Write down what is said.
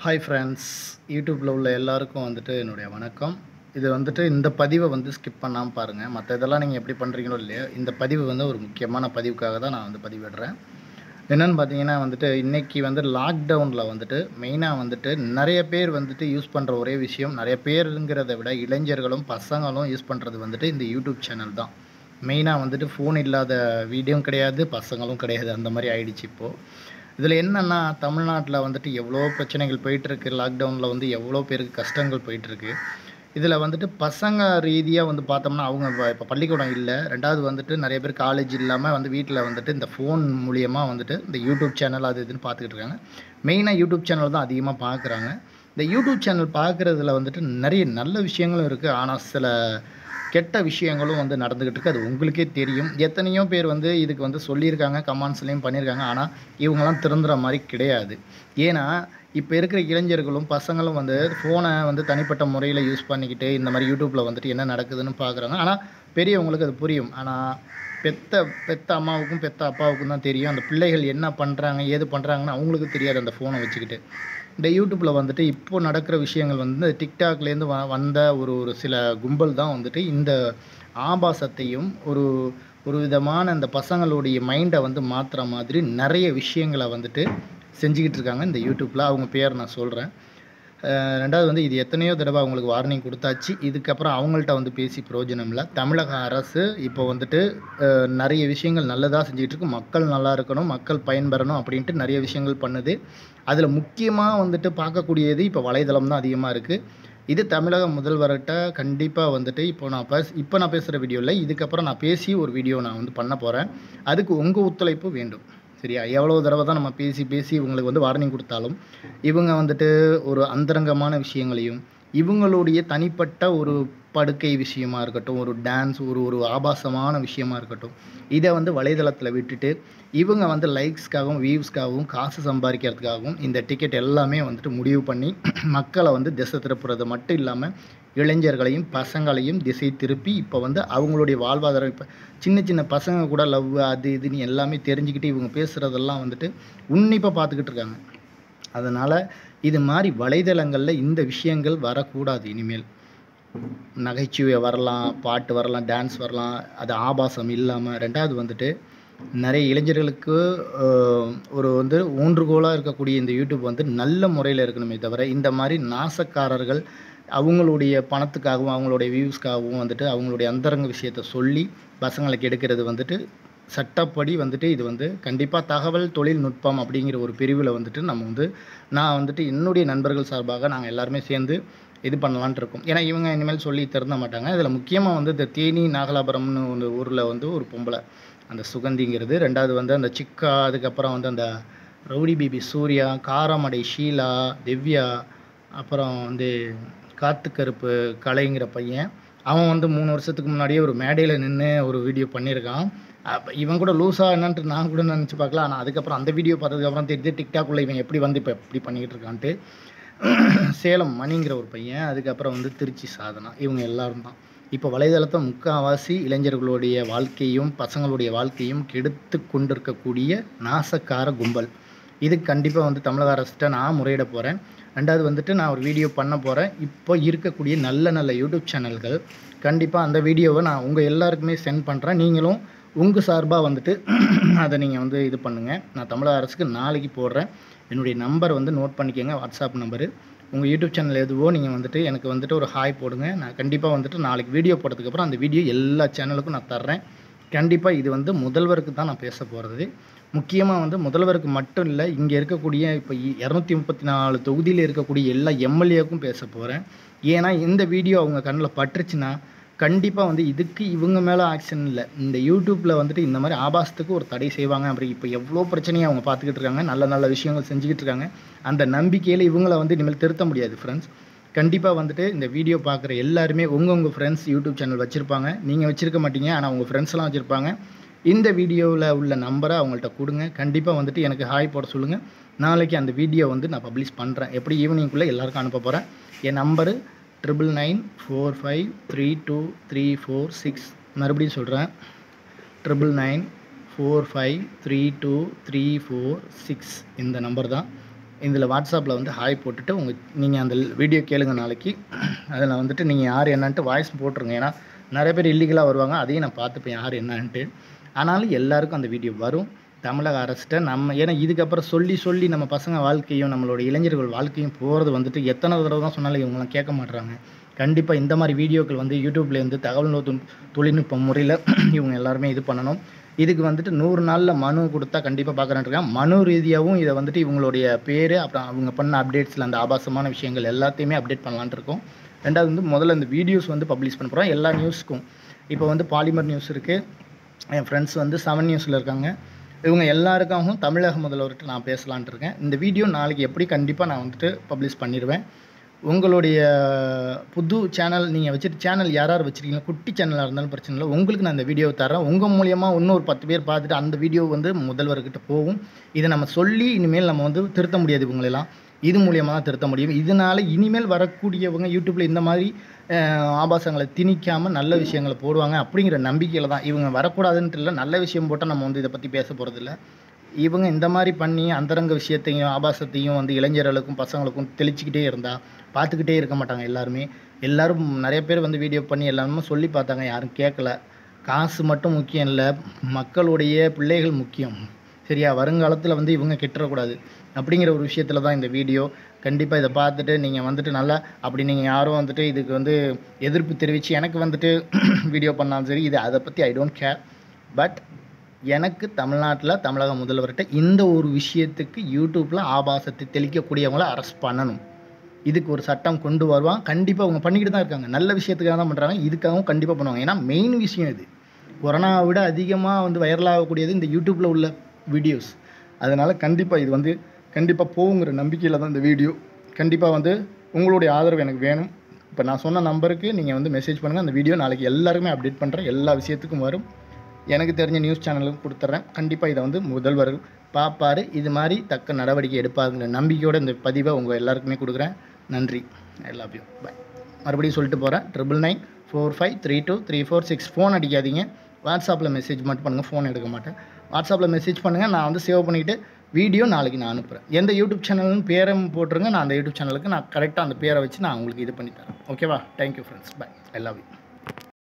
hi friends யூடியூப்பில் உள்ள எல்லாருக்கும் வந்துட்டு என்னுடைய வணக்கம் இது வந்துட்டு இந்த பதிவை வந்து ஸ்கிப் பண்ணாமல் பாருங்கள் மற்ற இதெல்லாம் நீங்கள் எப்படி பண்ணுறீங்களோ இல்லையோ இந்த பதிவு வந்து ஒரு முக்கியமான பதிவுக்காக தான் நான் வந்து பதிவிடுறேன் என்னென்னு பார்த்தீங்கன்னா வந்துட்டு இன்றைக்கி வந்து லாக்டவுனில் வந்துட்டு மெயினாக வந்துட்டு நிறைய பேர் வந்துட்டு யூஸ் பண்ணுற ஒரே விஷயம் நிறைய பேருங்கிறத விட இளைஞர்களும் பசங்களும் யூஸ் பண்ணுறது வந்துட்டு இந்த யூடியூப் சேனல் தான் மெயினாக வந்துட்டு ஃபோன் இல்லாத வீடியோவும் கிடையாது பசங்களும் கிடையாது அந்த மாதிரி ஆயிடுச்சு இப்போது இதில் என்னென்னா தமிழ்நாட்டில் வந்துட்டு எவ்வளோ பிரச்சனைகள் போயிட்டுருக்கு லாக்டவுனில் வந்து எவ்வளோ பேருக்கு கஷ்டங்கள் போயிட்டுருக்கு இதில் வந்துட்டு பசங்க ரீதியாக வந்து பார்த்தோம்னா அவங்க இப்போ பள்ளிக்கூடம் இல்லை ரெண்டாவது வந்துட்டு நிறைய பேர் காலேஜ் இல்லாமல் வந்து வீட்டில் வந்துட்டு இந்த ஃபோன் மூலியமாக வந்துட்டு இந்த யூடியூப் சேனல் அது இதுன்னு பார்த்துக்கிட்டு இருக்காங்க மெயினாக யூடியூப் சேனல் தான் அதிகமாக பார்க்குறாங்க இந்த யூடியூப் சேனல் பார்க்குறதுல வந்துட்டு நிறைய நல்ல விஷயங்களும் இருக்குது ஆனால் சில கெட்ட விஷயங்களும் வந்து நடந்துக்கிட்டு இருக்கு அது உங்களுக்கே தெரியும் எத்தனையோ பேர் வந்து இதுக்கு வந்து சொல்லியிருக்காங்க கமெண்ட்ஸ்லேயும் பண்ணியிருக்காங்க ஆனால் இவங்கெல்லாம் திருந்துற மாதிரி கிடையாது ஏன்னா இப்போ இருக்கிற இளைஞர்களும் பசங்களும் வந்து ஃபோனை வந்து தனிப்பட்ட முறையில் யூஸ் பண்ணிக்கிட்டு இந்த மாதிரி யூடியூப்பில் வந்துட்டு என்ன நடக்குதுன்னு பார்க்குறாங்க ஆனால் பெரியவங்களுக்கு அது புரியும் ஆனால் பெத்த பெத்த அம்மாவுக்கும் பெத்த அப்பாவுக்கும் தான் தெரியும் அந்த பிள்ளைகள் என்ன பண்ணுறாங்க ஏது பண்ணுறாங்கன்னு அவங்களுக்கு தெரியாது அந்த ஃபோனை வச்சுக்கிட்டு இந்த யூடியூப்பில் வந்துட்டு இப்போ நடக்கிற விஷயங்கள் வந்து டிக்டாக்லேருந்து வ வந்த ஒரு ஒரு சில கும்பல் தான் வந்துட்டு இந்த ஆபாசத்தையும் ஒரு ஒரு விதமான இந்த பசங்களுடைய மைண்டை வந்து மாற்றுற மாதிரி நிறைய விஷயங்களை வந்துட்டு செஞ்சுக்கிட்டு இருக்காங்க இந்த யூடியூப்பில் அவங்க பேர் நான் சொல்கிறேன் ரெண்டாவது வந்து இது எத்தனையோ தடவை அவங்களுக்கு வார்னிங் கொடுத்தாச்சு இதுக்கப்புறம் அவங்கள்ட்ட வந்து பேசி பிரயோஜனம் இல்லை தமிழக அரசு இப்போ வந்துட்டு அஹ், நிறைய விஷயங்கள் நல்லதாக செஞ்சுட்டு இருக்கு மக்கள் நல்லா இருக்கணும் மக்கள் பயன்பெறணும் அப்படின்ட்டு நிறைய விஷயங்கள் பண்ணுது அதில் முக்கியமாக வந்துட்டு பார்க்கக்கூடியது இப்போ வலைதளம் தான் அதிகமாக இருக்குது இது தமிழக முதல்வர்கிட்ட கண்டிப்பாக வந்துட்டு இப்போ நான் பேச இப்போ நான் பேசுகிற வீடியோவில் இதுக்கப்புறம் நான் பேசி ஒரு வீடியோ நான் வந்து பண்ண போகிறேன் அதுக்கு உங்கள் ஒத்துழைப்பு வேண்டும் சரியா எவ்வளோ தடவை தான் நம்ம பேசி பேசி இவங்களுக்கு வந்து வார்னிங் கொடுத்தாலும் இவங்க வந்துட்டு ஒரு அந்தரங்கமான விஷயங்களையும் இவங்களுடைய தனிப்பட்ட ஒரு படுக்கை விஷயமா இருக்கட்டும் ஒரு டான்ஸ் ஒரு ஒரு ஆபாசமான விஷயமா இருக்கட்டும் இதை வந்து வலைதளத்தில் விட்டுட்டு இவங்க வந்து லைக்ஸ்க்காகவும் வியூஸ்க்காகவும் காசு சம்பாதிக்கிறதுக்காகவும் இந்த டிக்கெட் எல்லாமே வந்துட்டு முடிவு பண்ணி மக்களை வந்து திசை திருப்புறது மட்டும் இல்லாமல் இளைஞர்களையும் பசங்களையும் திசை திருப்பி இப்போ வந்து அவங்களுடைய வாழ்வாதாரம் இப்போ சின்ன சின்ன பசங்க கூட லவ் அது இதுன்னு எல்லாமே தெரிஞ்சுக்கிட்டு இவங்க பேசுகிறதெல்லாம் வந்துட்டு உன்னிப்பாக பார்த்துக்கிட்டு இருக்காங்க அதனால் இது மாதிரி வலைதளங்களில் இந்த விஷயங்கள் வரக்கூடாது இனிமேல் நகைச்சுவை வரலாம் பாட்டு வரலாம் டான்ஸ் வரலாம் அது ஆபாசம் இல்லாமல் ரெண்டாவது வந்துட்டு நிறைய இளைஞர்களுக்கு ஆஹ், ஒரு வந்து ஊன்றுகோலாக இருக்கக்கூடிய இந்த யூடியூப் வந்து நல்ல முறையில் இருக்கணுமே தவிர இந்த மாதிரி நாசக்காரர்கள் அவங்களுடைய பணத்துக்காகவும் அவங்களுடைய வியூஸ்க்காகவும் வந்துட்டு அவங்களுடைய அந்தரங்க விஷயத்தை சொல்லி பசங்களுக்கு எடுக்கிறது வந்துட்டு சட்டப்படி வந்துட்டு இது வந்து கண்டிப்பாக தகவல் தொழில்நுட்பம் அப்படிங்கிற ஒரு பிரிவில் வந்துட்டு நம்ம வந்து நான் வந்துட்டு என்னுடைய நண்பர்கள் சார்பாக நாங்கள் எல்லாருமே சேர்ந்து இது பண்ணலான்ட்டு இருக்கோம் ஏன்னா இவங்க இனிமேல் சொல்லி திறந்த மாட்டாங்க இதில் முக்கியமாக வந்து இந்த தேனி நாகலாபுரம்னு ஒரு ஊரில் வந்து ஒரு பொம்பளை அந்த சுகந்திங்கிறது ரெண்டாவது வந்து அந்த சிக்கா அதுக்கப்புறம் வந்து அந்த ரவுடி பிபி சூர்யா காரமடை ஷீலா திவ்யா அப்புறம் வந்து காத்துக்கருப்பு கலைங்கிற பையன் அவன் வந்து மூணு வருஷத்துக்கு முன்னாடியே ஒரு மேடையில் நின்று ஒரு வீடியோ பண்ணியிருக்கான் அப்போ இவன் கூட லூஸா என்னன்ட்டு நான் கூட நினச்சி பார்க்கல ஆனால் அதுக்கப்புறம் அந்த வீடியோ பார்த்ததுக்கப்புறம் தெரியுது டிக்டாக்குள்ளே இவன் எப்படி வந்து இப்போ எப்படி பண்ணிக்கிட்டு இருக்கான்ட்டு சேலம் மணிங்கிற ஒரு பையன் அதுக்கப்புறம் வந்து திருச்சி சாதனா இவங்க எல்லாரும் தான் இப்போ வலைதளத்தை முக்கால்வாசி இளைஞர்களுடைய வாழ்க்கையும் பசங்களுடைய வாழ்க்கையும் கெடுத்து கொண்டிருக்கக்கூடிய நாசக்கார கும்பல் இது கண்டிப்பாக வந்து தமிழக அரசிட்ட நான் முறையிட போகிறேன் ரெண்டாவது வந்துட்டு நான் ஒரு வீடியோ பண்ண போகிறேன் இப்போ இருக்கக்கூடிய நல்ல நல்ல யூடியூப் சேனல்கள் கண்டிப்பாக அந்த வீடியோவை நான் உங்கள் எல்லாருக்குமே சென்ட் பண்ணுறேன் நீங்களும் உங்கள் சார்பாக வந்துட்டு அதை நீங்கள் வந்து இது பண்ணுங்கள் நான் தமிழக அரசுக்கு நாளைக்கு போடுறேன் என்னுடைய நம்பர் வந்து நோட் பண்ணிக்கோங்க வாட்ஸ்அப் நம்பரு உங்கள் யூடியூப் சேனல் எதுவோ நீங்கள் வந்துட்டு எனக்கு வந்துட்டு ஒரு ஹாய் போடுங்க நான் கண்டிப்பாக வந்துட்டு நாளைக்கு வீடியோ போட்டதுக்கப்புறம் அந்த வீடியோ எல்லா சேனலுக்கும் நான் தர்றேன் கண்டிப்பாக இது வந்து முதல்வருக்கு தான் நான் பேச போகிறது முக்கியமாக வந்து முதல்வருக்கு மட்டும் இல்லை இங்கே இருக்கக்கூடிய இப்போ இரநூத்தி முப்பத்தி நாலு தொகுதியில் இருக்கக்கூடிய எல்லா எம்எல்ஏக்கும் பேச போகிறேன் ஏன்னா இந்த வீடியோ அவங்க கண்ணில் பட்டுருச்சுன்னா கண்டிப்பாக வந்து இதுக்கு இவங்க மேலே ஆக்ஷன் இல்லை இந்த யூடியூப்பில் வந்துட்டு இந்த மாதிரி ஆபாசத்துக்கு ஒரு தடை செய்வாங்க அப்படி இப்போ எவ்வளோ பிரச்சனையை அவங்க பார்த்துக்கிட்டு இருக்காங்க நல்ல நல்ல விஷயங்கள் செஞ்சுக்கிட்டு இருக்காங்க அந்த நம்பிக்கையில் இவங்களை வந்து இனிமேல் திருத்த முடியாது ஃப்ரெண்ட்ஸ் கண்டிப்பாக வந்துட்டு இந்த வீடியோ பார்க்குற எல்லாருமே உங்கள் உங்கள் ஃப்ரெண்ட்ஸ் யூடியூப் சேனல் வச்சுருப்பாங்க நீங்கள் வச்சுருக்க மாட்டீங்க ஆனால் உங்கள் ஃப்ரெண்ட்ஸ்லாம் வச்சுருப்பாங்க இந்த வீடியோவில் உள்ள நம்பரை அவங்கள்ட்ட கொடுங்க கண்டிப்பாக வந்துட்டு எனக்கு ஹாய் போட சொல்லுங்கள் நாளைக்கு அந்த வீடியோ வந்து நான் பப்ளிஷ் பண்ணுறேன் எப்படி ஈவினிங்குள்ளே எல்லாருக்கும் அனுப்ப போகிறேன் என் number triple nine four five three two three four six மறுபடியும் சொல்கிறேன் triple nine four five three two three four six இந்த நம்பர் தான் இதில் வாட்ஸ்அப்பில் வந்து ஹாய் போட்டுட்டு உங்கள் நீங்கள் அந்த வீடியோ கேளுங்க நாளைக்கு அதில் வந்துட்டு நீங்கள் யார் என்னன்ட்டு வாய்ஸ் போட்டுருங்க ஏன்னா நிறைய பேர் இல்லீகலாக வருவாங்க அதையும் நான் பார்த்துப்பேன் யார் என்னன்ட்டு ஆனாலும் எல்லாருக்கும் அந்த வீடியோ வரும் தமிழக அரசிட்ட நம்ம ஏன்னா இதுக்கப்புறம் சொல்லி சொல்லி நம்ம பசங்க வாழ்க்கையும் நம்மளோட இளைஞர்கள் வாழ்க்கையும் போகிறது வந்துட்டு எத்தனை தடவை தான் சொன்னாலும் இவங்களாம் கேட்க மாட்றாங்க கண்டிப்பாக இந்த மாதிரி வீடியோக்கள் வந்து யூடியூப்லேருந்து தகவல் தொ- தொழில்நுட்ப முறையில் இவங்க எல்லாருமே இது பண்ணணும் இதுக்கு வந்துட்டு நூறு நாளில் மனு கொடுத்தா கண்டிப்பாக பார்க்குறேன் இருக்கேன் மனு ரீதியாகவும் இதை வந்துட்டு இவங்களுடைய பேர் அப்புறம் அவங்க பண்ண அப்டேட்ஸில் அந்த ஆபாசமான விஷயங்கள் எல்லாத்தையுமே அப்டேட் பண்ணலான்ட்டு இருக்கோம் ரெண்டாவது வந்து முதல்ல இந்த வீடியோஸ் வந்து பப்ளிஷ் பண்ண போகிறோம் எல்லா நியூஸ்க்கும் இப்போ வந்து பாலிமர் நியூஸ் இருக்குது என் ஃப்ரெண்ட்ஸ் வந்து செவன் நியூஸில் இருக்காங்க இவங்க எல்லாருக்காகவும் தமிழக முதல்வர்கிட்ட நான் பேசலான்ட்டு இருக்கேன் இந்த வீடியோ நாளைக்கு எப்படி கண்டிப்பாக நான் வந்துட்டு பப்ளிஷ் பண்ணிடுவேன் உங்களுடைய புது சேனல் நீங்கள் வச்சுட்டு சேனல் யார் யார் வச்சுருக்கீங்களோ குட்டி சேனலாக இருந்தாலும் பிரச்சனை இல்லை உங்களுக்கு நான் இந்த வீடியோவை தரேன் உங்கள் மூலியமாக இன்னும் ஒரு பத்து பேர் பார்த்துட்டு அந்த வீடியோ வந்து முதல்வர்கிட்ட போகும் இதை நம்ம சொல்லி இனிமேல் நம்ம வந்து திருத்த முடியாது இவங்களெல்லாம் இது மூலியமாக தான் திருத்த முடியும் இதனால் இனிமேல் வரக்கூடியவங்க யூடியூப்பில் இந்த மாதிரி அஹ், ஆபாசங்களை திணிக்காமல் நல்ல விஷயங்களை போடுவாங்க அப்படிங்கிற நம்பிக்கையில் தான் இவங்க வரக்கூடாதுன்ட்டு இல்லை நல்ல விஷயம் போட்டால் நம்ம வந்து இதை பற்றி பேச போகிறதில்ல இவங்க இந்த மாதிரி பண்ணி அந்தரங்க விஷயத்தையும் ஆபாசத்தையும் வந்து இளைஞர்களுக்கும் பசங்களுக்கும் தெளிச்சுக்கிட்டே இருந்தால் பார்த்துக்கிட்டே இருக்க மாட்டாங்க எல்லாருமே எல்லாரும் நிறைய பேர் வந்து வீடியோ பண்ணி எல்லாருமே சொல்லி பார்த்தாங்க யாரும் கேட்கல காசு மட்டும் முக்கியம் இல்லை மக்களுடைய பிள்ளைகள் முக்கியம் சரியா வருங்காலத்தில் வந்து இவங்க கெட்டுறக்கூடாது அப்படிங்கிற ஒரு விஷயத்தில் தான் இந்த வீடியோ கண்டிப்பாக இதை பார்த்துட்டு நீங்கள் வந்துட்டு நல்லா அப்படி நீங்கள் யாரும் வந்துட்டு இதுக்கு வந்து எதிர்ப்பு தெரிவித்து எனக்கு வந்துட்டு வீடியோ பண்ணாலும் சரி இது அதை பற்றி ஐ டோன்ட் கேர் பட் எனக்கு தமிழ்நாட்டில் தமிழக முதல்வர்கிட்ட இந்த ஒரு விஷயத்துக்கு யூடியூப்பில் ஆபாசத்தை தெளிக்கக்கூடியவங்கள அரெஸ்ட் பண்ணணும் இதுக்கு ஒரு சட்டம் கொண்டு வருவான் கண்டிப்பாக அவங்க பண்ணிக்கிட்டு தான் இருக்காங்க நல்ல விஷயத்துக்காக தான் பண்ணுறாங்க இதுக்காகவும் கண்டிப்பாக பண்ணுவாங்க ஏன்னா மெயின் விஷயம் இது கொரோனாவை விட அதிகமாக வந்து வைரலாகக்கூடியது இந்த யூடியூப்பில் உள்ள வீடியோஸ் அதனால் கண்டிப்பாக இது வந்து கண்டிப்பாக போகுங்கிற நம்பிக்கையில் தான் இந்த வீடியோ கண்டிப்பாக வந்து உங்களுடைய ஆதரவு எனக்கு வேணும் இப்போ நான் சொன்ன நம்பருக்கு நீங்கள் வந்து மெசேஜ் பண்ணுங்கள் அந்த வீடியோ நாளைக்கு எல்லாருமே அப்டேட் பண்ணுறேன் எல்லா விஷயத்துக்கும் வரும் எனக்கு தெரிஞ்ச நியூஸ் சேனலுக்கும் கொடுத்துட்றேன் கண்டிப்பாக இதை வந்து முதல்வர் பார்ப்பாரு இது மாதிரி தக்க நடவடிக்கை எடுப்பாருங்கிற நம்பிக்கையோட இந்த பதிவை உங்கள் எல்லாருக்குமே கொடுக்குறேன் நன்றி ஐ லவ் யூ பை மறுபடியும் சொல்லிட்டு போகிறேன் triple nine four five three two three four six phone அடிக்காதீங்க வாட்ஸ்அப்பில் மெசேஜ் மட்டும் பண்ணுங்கள் ஃபோன் எடுக்க மாட்டேன் வாட்ஸ்அப்பில் மெசேஜ் பண்ணுங்கள் நான் வந்து சேவ் பண்ணிவிட்டு வீடியோ நாளைக்கு நான் அனுப்புகிறேன் எந்த யூடியூப் சேனல்னு பேரை போட்டுருங்க நான் அந்த யூடியூப் சேனலுக்கு நான் கரெக்டாக அந்த பேரை வச்சு நான் உங்களுக்கு இது பண்ணி தரேன் ஓகேவா thank you friends bye I love you